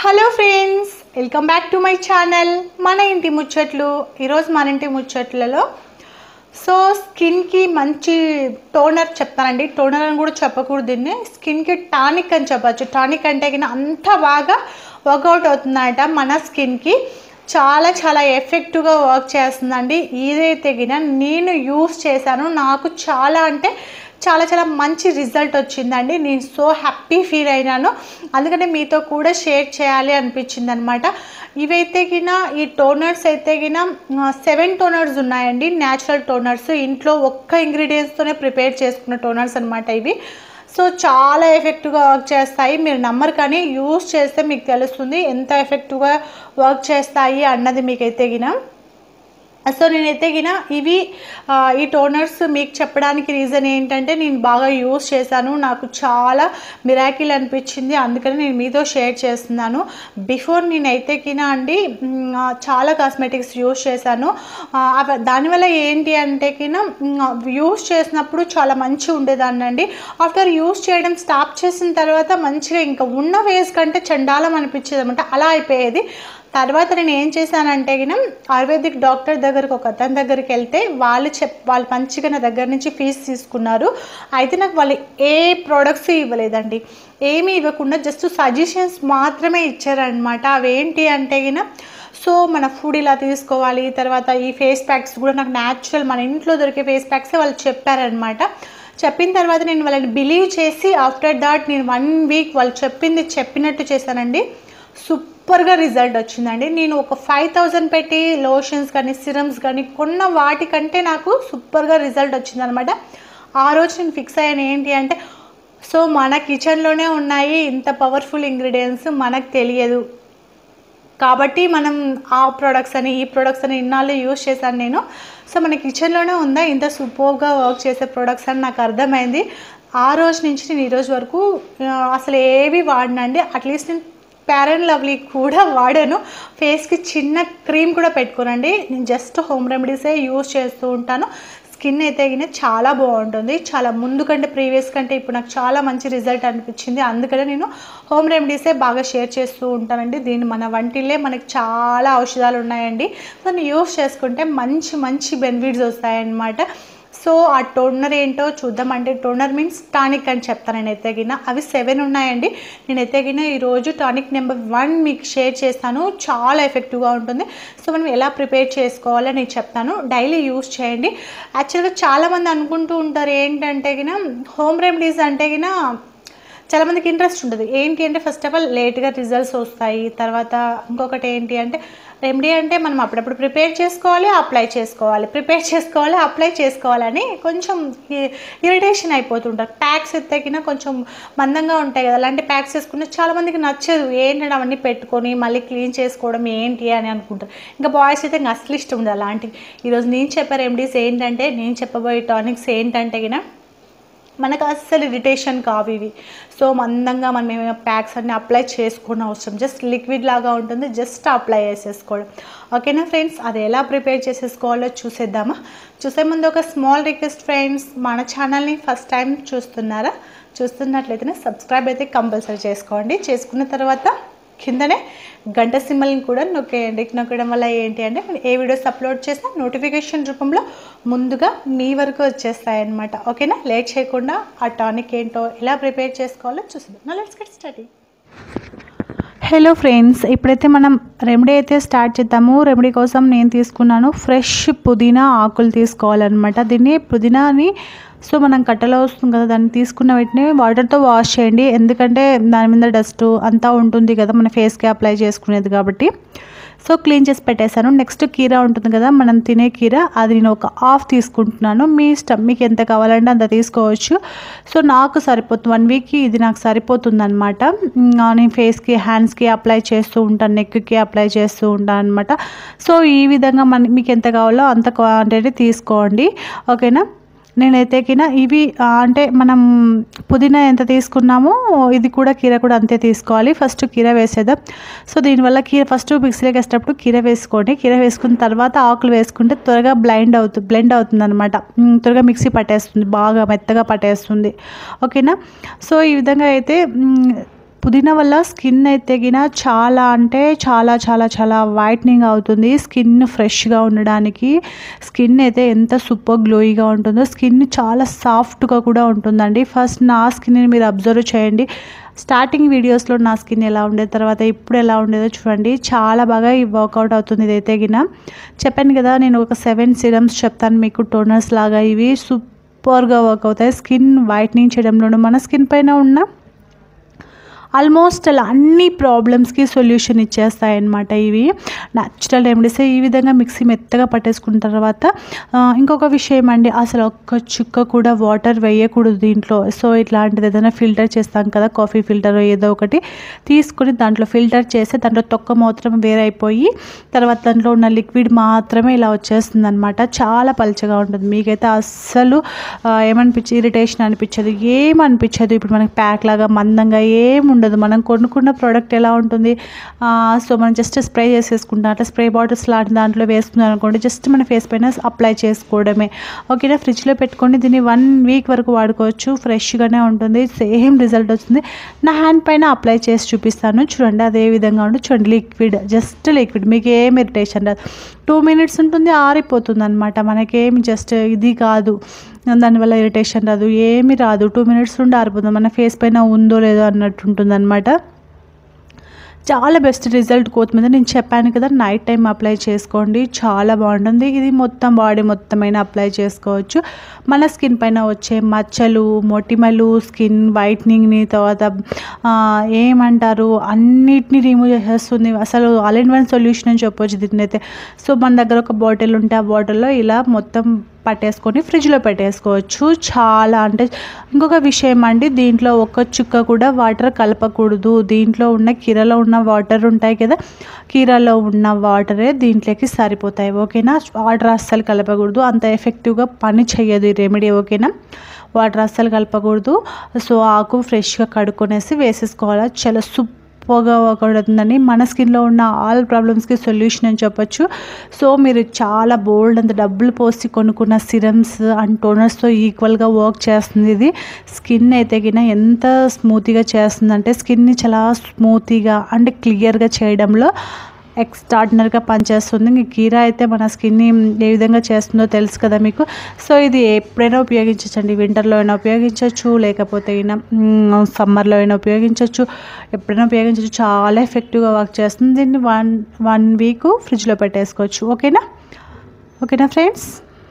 hello friends welcome back to my channel మన ఇంటి ముచ్చట్లు ఈరోజు మన ఇంటి ముచ్చట్లలో సో స్కిన్కి మంచి టోనర్ చెప్తానండి టోనర్ అని కూడా చెప్పకూడదు దీన్ని స్కిన్కి టానిక్ అని చెప్పచ్చు టానిక్ అంటే కింద అంత బాగా వర్కౌట్ అవుతుందట మన స్కిన్కి చాలా చాలా ఎఫెక్టివ్గా వర్క్ చేస్తుందండి ఇదైతే గిన నేను యూస్ చేశాను నాకు చాలా అంటే చాలా చాలా మంచి రిజల్ట్ వచ్చిందండి నేను సో హ్యాపీ ఫీల్ అయినాను అందుకనే మీతో కూడా షేర్ చేయాలి అనిపించింది అనమాట ఇవైతే గిన ఈ టోనర్స్ అయితే గిన సెవెన్ టోనర్స్ ఉన్నాయండి న్యాచురల్ టోనర్స్ ఇంట్లో ఒక్క ఇంగ్రీడియంట్స్తోనే ప్రిపేర్ చేసుకున్న టోనర్స్ అనమాట ఇవి సో చాలా ఎఫెక్టివ్గా వర్క్ చేస్తాయి మీరు నమ్మరు కానీ యూస్ చేస్తే మీకు తెలుస్తుంది ఎంత ఎఫెక్టివ్గా వర్క్ చేస్తాయి అన్నది మీకైతే గిన సో నేనైతే గిన ఇవి ఆ, ఈ టోనర్స్ మీకు చెప్పడానికి రీజన్ ఏంటంటే నేను బాగా యూస్ చేశాను నాకు చాలా మిరాకిల్ అనిపించింది అందుకని నేను మీతో షేర్ చేస్తున్నాను బిఫోర్ నేనైతే గిన అండి మ్, ఆ, చాలా కాస్మెటిక్స్ యూస్ చేశాను ఆ, అవ- దానివల్ల ఏంటి అంటే కిన యూస్ చేసినప్పుడు చాలా మంచిగా ఉండేదాన్ని అండి ఆఫ్టర్ యూస్ చేయడం స్టాప్ చేసిన తర్వాత మంచిగా ఇంకా ఉన్న వేస్ కంటే చండాలం అనిపించేది అనమాట అలా అయిపోయేది తర్వాత నేను ఏం చేశానంటే గిన ఆయుర్వేదిక్ డాక్టర్ దగ్గరకు ఒక అతని దగ్గరికి వెళ్తే వాళ్ళు చెప్ వాళ్ళు మంచిగా నా దగ్గర నుంచి ఫీజు తీసుకున్నారు అయితే నాకు వాళ్ళు ఏ ప్రోడక్ట్స్ ఇవ్వలేదండి ఏమీ ఇవ్వకుండా జస్ట్ సజెషన్స్ మాత్రమే ఇచ్చారనమాట అవేంటి అంటే గిన సో మన ఫుడ్ ఇలా తీసుకోవాలి తర్వాత ఈ ఫేస్ ప్యాక్స్ కూడా నాకు న్యాచురల్ మన ఇంట్లో దొరికే ఫేస్ ప్యాక్స్ వాళ్ళు చెప్పారనమాట చెప్పిన తర్వాత నేను వాళ్ళని బిలీవ్ చేసి ఆఫ్టర్ దాట్ నేను వన్ వీక్ వాళ్ళు చెప్పింది చెప్పినట్టు చేశానండి సూపర్గా రిజల్ట్ వచ్చిందండి నేను ఒక ఫైవ్ థౌజండ్ పెట్టి లోషన్స్ కానీ సిరమ్స్ కానీ కొన్న వాటికంటే నాకు సూపర్గా రిజల్ట్ వచ్చిందనమాట ఆ రోజు నేను ఫిక్స్ అయ్యాను ఏంటి అంటే సో మన కిచెన్లోనే ఉన్నాయి ఇంత పవర్ఫుల్ ఇంగ్రీడియంట్స్ మనకు తెలియదు కాబట్టి మనం ఆ ప్రొడక్ట్స్ అని ఈ ప్రొడక్ట్స్ అని ఇన్నాళ్ళు యూస్ చేశాను నేను సో మన కిచెన్లోనే ఉందా ఇంత సూపర్గా వర్క్ చేసే ప్రొడక్ట్స్ అని నాకు అర్థమైంది ఆ రోజు నుంచి నేను ఈ రోజు వరకు ఆ, అసలు ఏవి వాడినండి అట్లీస్ట్ నేను ప్యారన్ లవ్లీ కూడా వాడాను ఫేస్కి చిన్న క్రీమ్ కూడా పెట్టుకోనండి నేను జస్ట్ హోమ్ రెమెడీసే యూస్ చేస్తూ ఉంటాను స్కిన్ అయితే గిన చాలా బాగుంటుంది చాలా ముందు కంటే ప్రీవియస్ కంటే ఇప్పుడు నాకు చాలా మంచి రిజల్ట్ అనిపించింది అందుకనే నేను హోమ్ రెమెడీసే బాగా షేర్ చేస్తూ ఉంటానండి దీన్ని మన వంటిల్లే మనకి చాలా ఔషధాలు ఉన్నాయండి దాన్ని యూస్ చేసుకుంటే మంచి మంచి బెనిఫిట్స్ వస్తాయన్నమాట సో ఆ టోనర్ ఏంటో చూద్దాం అంటే టోనర్ మీన్స్ టానిక్ అని చెప్తాను నేను ఎత్తగిన అవి సెవెన్ ఉన్నాయండి నేను ఎత్తగిన ఈరోజు టానిక్ నెంబర్ వన్ మీకు షేర్ చేస్తాను చాలా ఎఫెక్టివ్గా ఉంటుంది సో మనం ఎలా ప్రిపేర్ చేసుకోవాలో నేను చెప్తాను డైలీ యూస్ చేయండి యాక్చువల్గా చాలామంది అనుకుంటూ ఉంటారు ఏంటంటే గిన హోమ్ రెమెడీస్ అంటే గిన చాలామందికి ఇంట్రెస్ట్ ఉంటుంది ఏంటి అంటే ఫస్ట్ ఆఫ్ ఆల్ లేట్గా రిజల్ట్స్ వస్తాయి తర్వాత ఇంకొకటి ఏంటి అంటే రెమెడీ అంటే మనం అప్పుడప్పుడు ప్రిపేర్ చేసుకోవాలి అప్లై చేసుకోవాలి ప్రిపేర్ చేసుకోవాలి అప్లై చేసుకోవాలని కొంచెం ఇరిటేషన్ అయిపోతుంటారు ప్యాక్స్ ఎత్తకినా కొంచెం మందంగా ఉంటాయి కదా అలాంటి ప్యాక్స్ వేసుకుంటే చాలామందికి నచ్చదు ఏంటంటే అవన్నీ పెట్టుకొని మళ్ళీ క్లీన్ చేసుకోవడం ఏంటి అని అనుకుంటారు ఇంకా బాయ్స్ అయితే ఇంకా అసలు ఇష్టం ఉండదు అలాంటివి ఈరోజు నేను చెప్పే రెమెడీస్ ఏంటంటే నేను చెప్పబోయే టానిక్స్ ఏంటంటే గిన మనకు అస్సలు ఇరిటేషన్ కావు ఇవి సో మందంగా మనం ఏమైనా ప్యాక్స్ అన్ని అప్లై చేసుకున్న అవసరం జస్ట్ లిక్విడ్ లాగా ఉంటుంది జస్ట్ అప్లై చేసేసుకోవడం ఓకేనా ఫ్రెండ్స్ అది ఎలా ప్రిపేర్ చేసేసుకోవాలో చూసేద్దామా చూసే ముందు ఒక స్మాల్ రిక్వెస్ట్ ఫ్రెండ్స్ మన ఛానల్ని ఫస్ట్ టైం చూస్తున్నారా చూస్తున్నట్లయితే సబ్స్క్రైబ్ అయితే కంపల్సరీ చేసుకోండి చేసుకున్న తర్వాత కిందనే గంట సింబల్ని కూడా నొక్కేయండి నొక్కడం వల్ల ఏంటి అంటే నేను ఏ వీడియోస్ అప్లోడ్ చేసినా నోటిఫికేషన్ రూపంలో ముందుగా మీ వరకు వచ్చేస్తాయి అనమాట ఓకేనా లేట్ చేయకుండా ఆ టానిక్ ఏంటో ఎలా ప్రిపేర్ చేసుకోవాలో చూసిద్దాం let's get study hello friends ఇప్పుడైతే మనం రెమెడీ అయితే స్టార్ట్ చేద్దాము రెమెడీ కోసం నేను తీసుకున్నాను ఫ్రెష్ పుదీనా ఆకులు తీసుకోవాలన్నమాట దీన్ని పుదీనాని సో మనం కట్టలో వస్తుంది కదా దాన్ని తీసుకున్న వెంటనే వాటర్తో వాష్ చేయండి ఎందుకంటే దాని మీద డస్ట్ అంతా ఉంటుంది కదా మన ఫేస్కి అప్లై చేసుకునేది కాబట్టి సో క్లీన్ చేసి పెట్టేశాను నెక్స్ట్ కీరా ఉంటుంది కదా మనం తినే కీరా అది నేను ఒక హాఫ్ తీసుకుంటున్నాను మీ ఇష్టం మీకు ఎంత కావాలంటే అంత తీసుకోవచ్చు సో నాకు సరిపోతుంది వన్ వీక్కి ఇది నాకు సరిపోతుంది అనమాట నేను ఫేస్కి హ్యాండ్స్కి అప్లై చేస్తూ ఉంటాను నెక్కి అప్లై చేస్తూ ఉంటాను అనమాట సో ఈ విధంగా మన మీకు ఎంత కావాలో అంత క్వాంటిటీ తీసుకోండి ఓకేనా నేనైతే కిన ఇవి ఆ, అంటే మనం పుదీనా ఎంత తీసుకున్నామో ఇది కూడా కీర కూడా అంతే తీసుకోవాలి ఫస్ట్ కీర వేసేద్దాం సో దీనివల్ల కీర ఫస్ట్ మిక్సీలోకి వేసేటప్పుడు కీర వేసుకోండి కీర వేసుకున్న తర్వాత ఆకులు వేసుకుంటే త్వరగా బ్లైండ్ అవుతుంది బ్లెండ్ అవుతుంది అనమాట త్వరగా మిక్సీ పట్టేస్తుంది బాగా మెత్తగా పట్టేస్తుంది ఓకేనా సో ఈ విధంగా అయితే మ్, పుదీనా వల్ల స్కిన్ అయితే గిన చాలా అంటే చాలా చాలా చాలా వైట్నింగ్ అవుతుంది స్కిన్ ఫ్రెష్గా ఉండడానికి స్కిన్ అయితే ఎంత సూపర్ గ్లోయిగా ఉంటుందో స్కిన్ చాలా సాఫ్ట్గా కూడా ఉంటుందండి ఫస్ట్ నా స్కిన్ని మీరు అబ్జర్వ్ చేయండి స్టార్టింగ్ వీడియోస్లో నా స్కిన్ ఎలా ఉండేది తర్వాత ఇప్పుడు ఎలా ఉండేదో చూడండి చాలా బాగా ఈ వర్కౌట్ అవుతుంది ఇదైతే గిన చెప్పాను కదా నేను ఒక సెవెన్ సిరమ్స్ చెప్తాను మీకు టోనర్స్ లాగా ఇవి సూపర్గా వర్క్ అవుతాయి స్కిన్ వైట్నింగ్ చేయడంలోనూ మన స్కిన్ పైన ఉన్న ఆల్మోస్ట్ అలా అన్ని ప్రాబ్లమ్స్కి సొల్యూషన్ ఇచ్చేస్తాయి అన్నమాట ఇవి న్యాచురల్ రెమెడీస్ ఈ విధంగా మిక్సీ మెత్తగా పట్టేసుకున్న తర్వాత ఆ, ఇంకొక విషయం అండి అసలు ఒక్క చుక్క కూడా వాటర్ వేయకూడదు దీంట్లో సో ఇట్లాంటిది ఏదైనా ఫిల్టర్ చేస్తాం కదా కాఫీ ఫిల్టర్ ఏదో ఒకటి తీసుకుని దాంట్లో ఫిల్టర్ చేస్తే దాంట్లో తొక్క మాత్రం వేరైపోయి తర్వాత దాంట్లో ఉన్న లిక్విడ్ మాత్రమే ఇలా వచ్చేస్తుంది అనమాట చాలా పలుచగా ఉంటుంది మీకైతే అస్సలు ఆ, ఏమనిపించి ఇరిటేషన్ అనిపించదు ఏం అనిపించదు ఇప్పుడు మనకి ప్యాక్ లాగా మందంగా ఏం ఉండదు మనం కొనుక్కున్న ప్రోడక్ట్ ఎలా ఉంటుంది ఆ, సో మనం జస్ట్ స్ప్రే చేసేసుకుంటాం అట్లా స్ప్రే బాటిల్స్ లాంటి దాంట్లో వేసుకున్నాం అనుకోండి జస్ట్ మన ఫేస్ పైన అప్లై చేసుకోవడమే ఓకేనా ఫ్రిడ్జ్లో పెట్టుకొని దీన్ని వన్ వీక్ వరకు వాడుకోవచ్చు ఫ్రెష్గానే ఉంటుంది సేమ్ రిజల్ట్ వస్తుంది నా హ్యాండ్ పైన అప్లై చేసి చూపిస్తాను చూడండి అదే విధంగా ఉంటుంది చూడండి లిక్విడ్ జస్ట్ లిక్విడ్ మీకు ఏం ఇరిటేషన్ రాదు టూ మినిట్స్ ఉంటుంది ఆరిపోతుంది అనమాట మనకేమి జస్ట్ ఇది కాదు దానివల్ల ఇరిటేషన్ రాదు ఏమి రాదు టూ మినిట్స్ నుండి ఆరిపోతుంది మన ఫేస్ పైన ఉందో లేదో అన్నట్టు ఉంటుంది అనమాట చాలా బెస్ట్ రిజల్ట్ కొత్తిమీద నేను చెప్పాను కదా నైట్ టైం అప్లై చేసుకోండి చాలా బాగుంటుంది ఇది మొత్తం బాడీ మొత్తమైన అప్లై చేసుకోవచ్చు మన స్కిన్ పైన వచ్చే మచ్చలు మొటిమలు స్కిన్ వైట్నింగ్ని తర్వాత ఆ, ఏమంటారు అన్నిటిని రిమూవ్ చేసేస్తుంది అసలు ఆల్ ఇన్ వన్ సొల్యూషన్ అని చెప్పొచ్చు దీన్ని అయితే సో మన దగ్గర ఒక బాటిల్ ఉంటే ఆ బాటిల్లో ఇలా మొత్తం పట్టేసుకొని ఫ్రిడ్జ్లో పెట్టేసుకోవచ్చు చాలా అంటే ఇంకొక విషయం అండి దీంట్లో ఒక్క చుక్క కూడా వాటర్ కలపకూడదు దీంట్లో ఉన్న కీరలో ఉన్న వాటర్ ఉంటాయి కదా కీరలో ఉన్న వాటరే దీంట్లోకి సరిపోతాయి ఓకేనా వాటర్ అస్సలు కలపకూడదు అంత ఎఫెక్టివ్గా పని చేయదు ఈ రెమెడీ ఓకేనా వాటర్ అస్సలు కలపకూడదు సో ఆకు ఫ్రెష్గా కడుక్కొనేసి వేసేసుకోవాలి చాలా సూప్ ఎక్కువగా వర్కౌట్ అవుతుందని మన స్కిన్లో ఉన్న ఆల్ ప్రాబ్లమ్స్కి సొల్యూషన్ అని చెప్పొచ్చు సో మీరు చాలా బోల్డ్ అంత డబ్బులు పోసి కొనుక్కున్న సిరమ్స్ అండ్ టోనర్స్తో ఈక్వల్గా వర్క్ చేస్తుంది ఇది స్కిన్ అయితే గిన ఎంత స్మూత్గా చేస్తుందంటే స్కిన్ని చాలా స్మూతీగా అండ్ క్లియర్గా చేయడంలో ఎక్స్ట్రాడినరీగా పనిచేస్తుంది ఇంక కీరా అయితే మన స్కిన్ని ఏ విధంగా చేస్తుందో తెలుసు కదా మీకు సో ఇది ఎప్పుడైనా ఉపయోగించవచ్చండి వింటర్లో అయినా ఉపయోగించవచ్చు లేకపోతే అయినా సమ్మర్లో అయినా ఉపయోగించవచ్చు ఎప్పుడైనా ఉపయోగించవచ్చు చాలా ఎఫెక్టివ్గా వర్క్ చేస్తుంది దీన్ని వన్ వన్ వీక్ ఫ్రిడ్జ్లో పెట్టేసుకోవచ్చు ఓకేనా ఓకేనా ఫ్రెండ్స్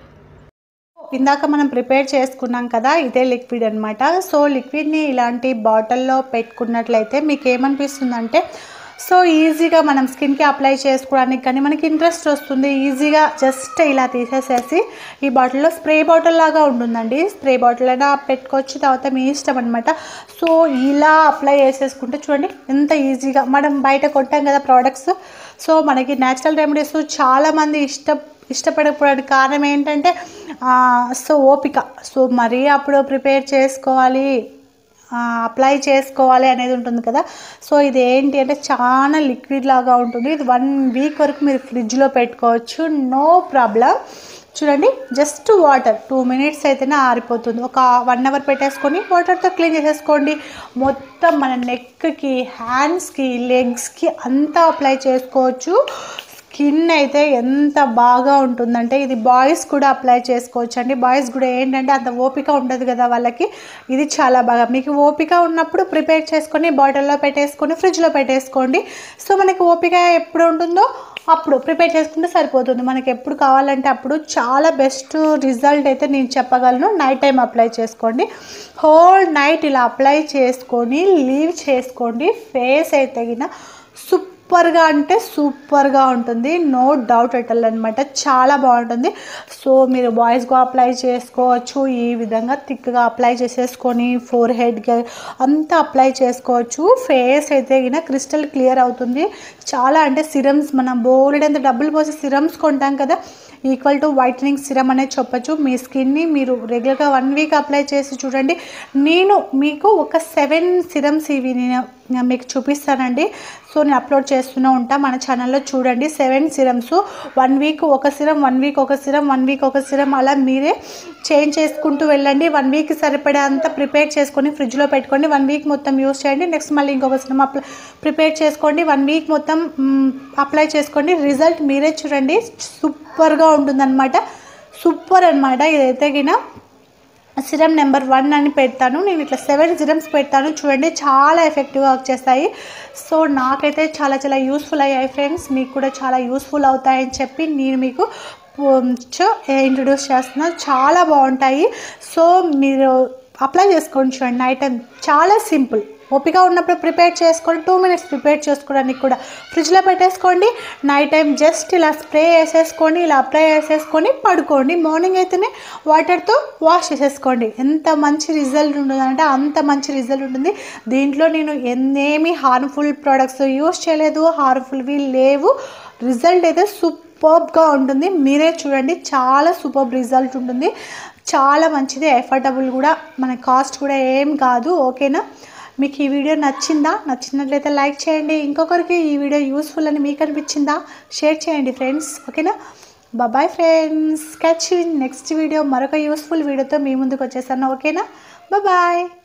ఇందాక మనం ప్రిపేర్ చేసుకున్నాం కదా ఇదే లిక్విడ్ అనమాట సో లిక్విడ్ని ఇలాంటి బాటిల్లో పెట్టుకున్నట్లయితే మీకు ఏమనిపిస్తుందంటే సో ఈజీగా మనం స్కిన్కి అప్లై చేసుకోవడానికి కానీ మనకి ఇంట్రెస్ట్ వస్తుంది ఈజీగా జస్ట్ ఇలా తీసేసేసి ఈ బాటిల్లో స్ప్రే బాటిల్ లాగా ఉంటుందండి స్ప్రే బాటిల్ అయినా పెట్టుకోవచ్చు తర్వాత మీ ఇష్టం అనమాట సో ఇలా అప్లై చేసేసుకుంటే చూడండి ఎంత ఈజీగా మనం బయట కొంటాం కదా ప్రోడక్ట్స్ సో మనకి న్యాచురల్ రెమెడీస్ చాలామంది ఇష్ట ఇష్టపడకపోవడానికి కారణం ఏంటంటే ఆ, సో ఓపిక సో మరీ అప్పుడు ప్రిపేర్ చేసుకోవాలి ఆ, అప్లై చేసుకోవాలి అనేది ఉంటుంది కదా సో ఇది ఏంటి అంటే చాలా లిక్విడ్ లాగా ఉంటుంది ఇది వన్ వీక్ వరకు మీరు ఫ్రిడ్జ్లో పెట్టుకోవచ్చు నో ప్రాబ్లం చూడండి జస్ట్ వాటర్ టూ మినిట్స్ అయితేనే ఆరిపోతుంది ఒక వన్ అవర్ పెట్టేసుకొని వాటర్తో క్లీన్ చేసేసుకోండి మొత్తం మన నెక్కి హ్యాండ్స్కి లెగ్స్కి అంతా అప్లై చేసుకోవచ్చు స్కిన్ అయితే ఎంత బాగా ఉంటుందంటే ఇది బాయ్స్ కూడా అప్లై చేసుకోవచ్చు అండి బాయ్స్ కూడా ఏంటంటే అంత ఓపిక ఉండదు కదా వాళ్ళకి ఇది చాలా బాగా మీకు ఓపిక ఉన్నప్పుడు ప్రిపేర్ చేసుకొని బాటిల్లో పెట్టేసుకొని ఫ్రిడ్జ్లో పెట్టేసుకోండి సో మనకి ఓపిక ఎప్పుడు ఉంటుందో అప్పుడు ప్రిపేర్ చేసుకుంటే సరిపోతుంది మనకి ఎప్పుడు కావాలంటే అప్పుడు చాలా బెస్ట్ రిజల్ట్ అయితే నేను చెప్పగలను నైట్ టైం అప్లై చేసుకోండి హోల్ నైట్ ఇలా అప్లై చేసుకొని లీవ్ చేసుకోండి ఫేస్ అయితే గిన సూపర్గా అంటే సూపర్గా ఉంటుంది నో డౌట్ ఎటల్ అనమాట చాలా బాగుంటుంది సో మీరు బాయ్స్గా అప్లై చేసుకోవచ్చు ఈ విధంగా థిక్గా అప్లై చేసేసుకొని ఫోర్ హెడ్గా అంతా అప్లై చేసుకోవచ్చు ఫేస్ అయితే గిన క్రిస్టల్ క్లియర్ అవుతుంది చాలా అంటే సిరమ్స్ మనం బోల్డ్ అంత డబ్బులు పోసి సిరమ్స్ కొంటాం కదా ఈక్వల్ టు వైటనింగ్ సిరమ్ అనేది చెప్పొచ్చు మీ స్కిన్ని మీరు రెగ్యులర్గా వన్ వీక్ అప్లై చేసి చూడండి నేను మీకు ఒక సెవెన్ సిరమ్స్ ఇవి నేను నేను మీకు చూపిస్తానండి సో నేను అప్లోడ్ చేస్తూనే ఉంటా మన ఛానల్లో చూడండి సెవెన్ సిరమ్స్ వన్ వీక్ ఒక సిరం వన్ వీక్ ఒక సిరం వన్ వీక్ ఒక సిరం అలా మీరే చేంజ్ చేసుకుంటూ వెళ్ళండి వన్ వీక్ సరిపడే అంతా ప్రిపేర్ చేసుకొని ఫ్రిడ్జ్లో పెట్టుకోండి వన్ వీక్ మొత్తం యూస్ చేయండి నెక్స్ట్ మళ్ళీ ఇంకొక సిరం అప్లై ప్రిపేర్ చేసుకోండి వన్ వీక్ మొత్తం అప్లై చేసుకోండి రిజల్ట్ మీరే చూడండి సూపర్గా ఉంటుందన్నమాట సూపర్ అనమాట ఇదైతే గిన సిరం నెంబర్ వన్ అని పెడతాను నేను ఇట్లా సెవెన్ సిరమ్స్ పెడతాను చూడండి చాలా ఎఫెక్టివ్గా వర్క్ చేస్తాయి సో నాకైతే చాలా చాలా యూస్ఫుల్ అయ్యాయి ఫ్రెండ్స్ మీకు కూడా చాలా యూస్ఫుల్ అవుతాయని చెప్పి నేను మీకు ఇంట్రడ్యూస్ చేస్తున్నా చాలా బాగుంటాయి సో మీరు అప్లై చేసుకోండి చూడండి నైట్ టైం చాలా సింపుల్ ఓపిక ఉన్నప్పుడు ప్రిపేర్ చేసుకోండి టూ మినిట్స్ ప్రిపేర్ చేసుకోవడానికి కూడా ఫ్రిడ్జ్లో పెట్టేసుకోండి నైట్ టైం జస్ట్ ఇలా స్ప్రే వేసేసుకోండి ఇలా అప్లై చేసేసుకొని పడుకోండి మార్నింగ్ అయితేనే వాటర్తో వాష్ చేసేసుకోండి ఎంత మంచి రిజల్ట్ ఉంటుందంటే అంత మంచి రిజల్ట్ ఉంటుంది దీంట్లో నేను ఎన్నేమి హార్మ్ఫుల్ ప్రోడక్ట్స్ యూస్ చేయలేదు హార్మ్ఫుల్వి లేవు రిజల్ట్ అయితే సూపర్గా ఉంటుంది మీరే చూడండి చాలా సూపర్ రిజల్ట్ ఉంటుంది చాలా మంచిది ఎఫర్డబుల్ కూడా మన కాస్ట్ కూడా ఏం కాదు ఓకేనా మీకు ఈ వీడియో నచ్చిందా నచ్చినట్లయితే లైక్ చేయండి ఇంకొకరికి ఈ వీడియో యూస్ఫుల్ అని మీకు అనిపించిందా షేర్ చేయండి ఫ్రెండ్స్ ఓకేనా bye friends catch next video మరొక యూస్ఫుల్ వీడియోతో మీ ముందుకు వచ్చేసాను ఓకేనా బాయ్